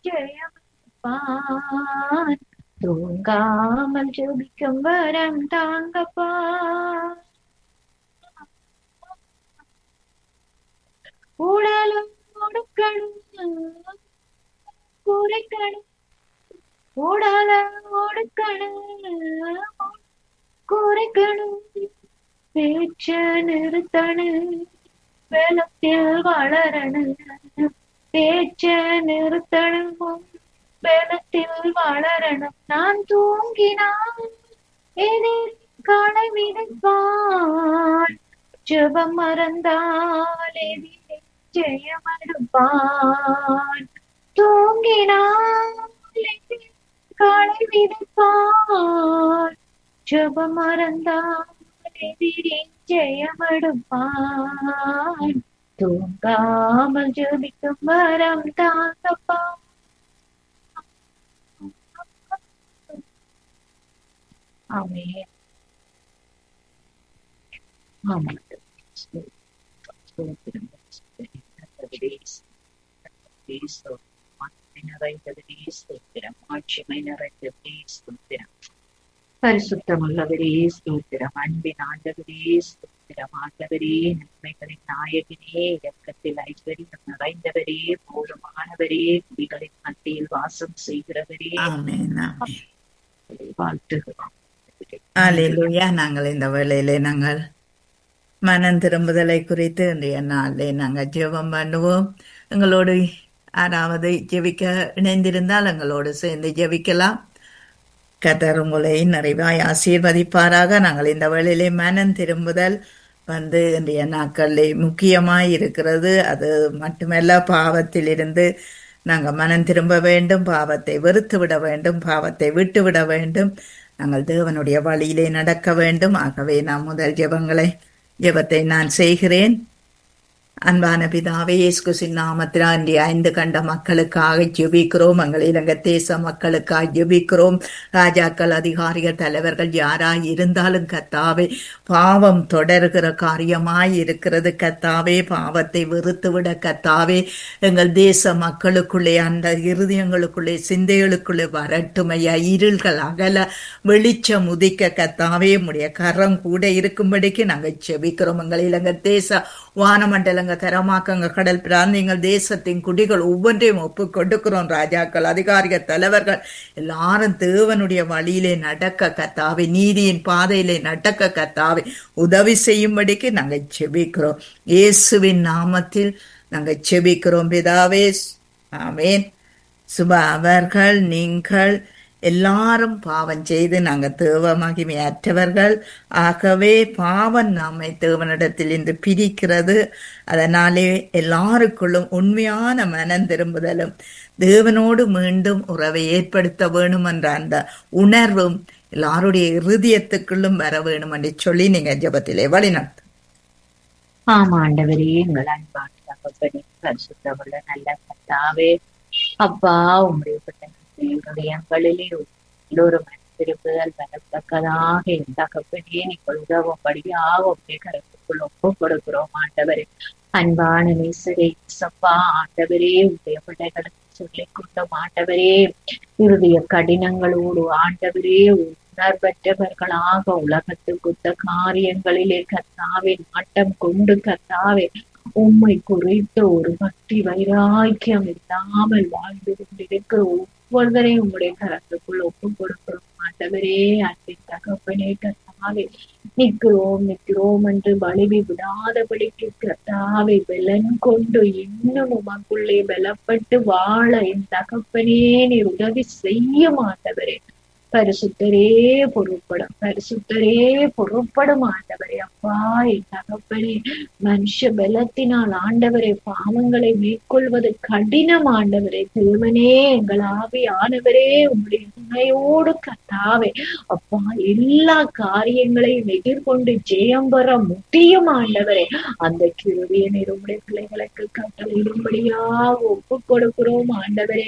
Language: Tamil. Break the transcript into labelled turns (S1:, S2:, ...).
S1: ஜெயமப்பான் தூங்காமல் ஜெபிக்கும் வரம் தாங்கப்பா உடலும் ஒடுக்கணும் குறைக்கணும் உடல ஒடுக்கணும் குறைக்கணும் பேச்ச நிறுத்தணும் வெள்ளத்தில் வளரணும் பேச்ச நிறுத்தணும் வெள்ளத்தில் வளரணும் நான் தூங்கினான் எதிர் காலை விடுப்பான் ஜெபம் மறந்தால் எதிரே ஜெயமடுப்பான் தூங்கினான் எதிர் காலை விடுப்பான் ஜெபம் மறந்தால் எதிரே ஜெயமடுப்பான் தூங்காமல் ஜெபிக்கும் வரம் தாங்கப்பா ஆமே ஆமா பரிசுத்தமுள்ளவரே ஸ்தோத்திரம் அன்பின் ஆண்டவரே ஸ்தோத்திரம் ஆண்டவரே நன்மைகளின் நாயகனே இயக்கத்தில் ஐஸ்வர்யம் நிறைந்தவரே போதுமானவரே குடிகளின் மத்தியில் வாசம் செய்கிறவரே
S2: ஆமென் ஆமென்
S1: வாழ்த்துகிறோம்
S2: அல்லேலூயா நாங்கள் இந்த வேளையிலே நாங்கள் மனம் திரும்புதலை குறித்து இன்றைய நாளிலே நாங்கள் ஜெபம் பண்ணுவோம் எங்களோடு யாராவது ஜெபிக்க இணைந்திருந்தால் எங்களோடு சேர்ந்து ஜெபிக்கலாம் கத்தர் உங்களை நிறைவாய் ஆசீர்வதிப்பாராக நாங்கள் இந்த வேளையிலே மனம் திரும்புதல் வந்து இன்றைய நாட்களிலே முக்கியமாய் இருக்கிறது அது மட்டுமல்ல பாவத்திலிருந்து நாங்கள் மனம் திரும்ப வேண்டும் பாவத்தை வெறுத்து விட வேண்டும் பாவத்தை விட்டு விட வேண்டும் நாங்கள் தேவனுடைய வழியிலே நடக்க வேண்டும் ஆகவே நான் முதல் ஜெபங்களை ஜெபத்தை நான் செய்கிறேன் அன்பான பிதாவே இயேசுகிறிஸ்துவின் நாமத்தில் அன்றைய ஐந்து கண்ட மக்களுக்காக ஜெபிக்கிறோம் எங்கள் இலங்கை தேச மக்களுக்காக ஜெபிக்கிறோம் ராஜாக்கள் அதிகாரிகள் தலைவர்கள் யாராய் இருந்தாலும் கத்தாவே பாவம் தொடர்கிற காரியமாய் இருக்கிறது கத்தாவே பாவத்தை வெறுத்துவிட கத்தாவே எங்கள் தேச மக்களுக்குள்ளே அந்த இருதயங்களுக்குள்ளே சிந்தைகளுக்குள்ளே வரட்டுமையா இருள்கள் அகல வெளிச்சம் உதிக்க கத்தாவே உடைய கரம் கூட இருக்கும்படிக்கு நாங்கள் செபிக்கிறோம் எங்கள் இலங்கை தேச வானமண்டலங்க கரமாக்கங்க கடல் பிராந்தியங்கள் தேசத்தின் குடிகள் ஒவ்வொன்றையும் ஒப்பு கொடுக்கிறோம் ராஜாக்கள் அதிகாரிகள் தலைவர்கள் எல்லாரும் தேவனுடைய வழியிலே நடக்க கத்தாவே நீதியின் பாதையிலே நடக்க கத்தாவே உதவி செய்யும்படிக்கு நாங்கள் செபிக்கிறோம் இயேசுவின் நாமத்தில் நாங்கள் செபிக்கிறோம் பிதாவே ஆமேன் சுப அவர்கள் நீங்கள் எல்லாரும் பாவம் செய்து நாங்கள் தேவ மகிமையற்றவர்கள் ஆகவே பாவம் நம்மை தேவனிடத்தில் இன்று பிரிக்கிறது அதனாலே எல்லாருக்குள்ளும் உண்மையான மனம் திரும்புதலும் தேவனோடு மீண்டும் உறவை ஏற்படுத்த வேணும் என்ற அந்த உணர்வும் எல்லாருடைய இருதயத்துக்குள்ளும் வர வேணும் என்று சொல்லி நீங்க ஜபத்திலே வழிநடத்து
S1: ஆமா ஆண்டவரே எங்கள் அன்பான தகப்பனே பரிசுத்தமுள்ள நல்ல கத்தாவே அப்பா உங்களுடைய இதயங்களிலே எல்லோரும் திருப்புதல் பெறத்தக்கதாக என் தகப்பனே நீங்கள் உதவும்படியாக உங்களுடைய கருத்துக்குள் ஒப்பு கொடுக்கிறோம் ஆண்டவரே அன்பான நேசரே சப்பா ஆண்டவரே உடைய பிள்ளைகளுக்கு சொல்லிக் கொண்டோம் ஆண்டவரே இறுதிய கடினங்களோடு ஆண்டவரே உணர்வற்றவர்களாக உலகத்துக்குத்த காரியங்களிலே கத்தாவே நாட்டம் கொண்டு கத்தாவே உம்மை குறித்த ஒரு பக்தி வைராக்கியம் இல்லாமல் வாழ்ந்து கொண்டிருக்கிற ஒவ்வொருவரையும் உங்களுடைய கரத்துக்குள் ஒப்பு கொடுக்கிறோம் ஆண்டவரே அன்பின் தகப்பனே கத்தாவே நிற்கிறோம் நிற்கிறோம் என்று வலிவி விடாதபடிக்கு கத்தாவை பலன் கொண்டு இன்னும் உமக்குள்ளே பலப்பட்டு வாழ என் தகப்பனே நீ உதவி செய்ய மாட்டவரே பரிசுத்தரே பொருட்படும் பரிசுத்தரே பொருட்படும் ஆண்டவரே அப்பா என் தகப்பனே மனுஷ பலத்தினால் ஆண்டவரை பாவங்களை மேற்கொள்வது கடினம் ஆண்டவரே தேவனே எங்கள் ஆவி ஆனவரே உங்களுடைய துணையோடு கத்தாவே அப்பா எல்லா காரியங்களையும் எதிர்கொண்டு ஜெயம் பெற முடியும் ஆண்டவரே அந்த கிருவிய உடைய பிள்ளைகளுக்கு கட்டளையிடும்படியாக ஒப்பு கொடுக்கிறோம் ஆண்டவரே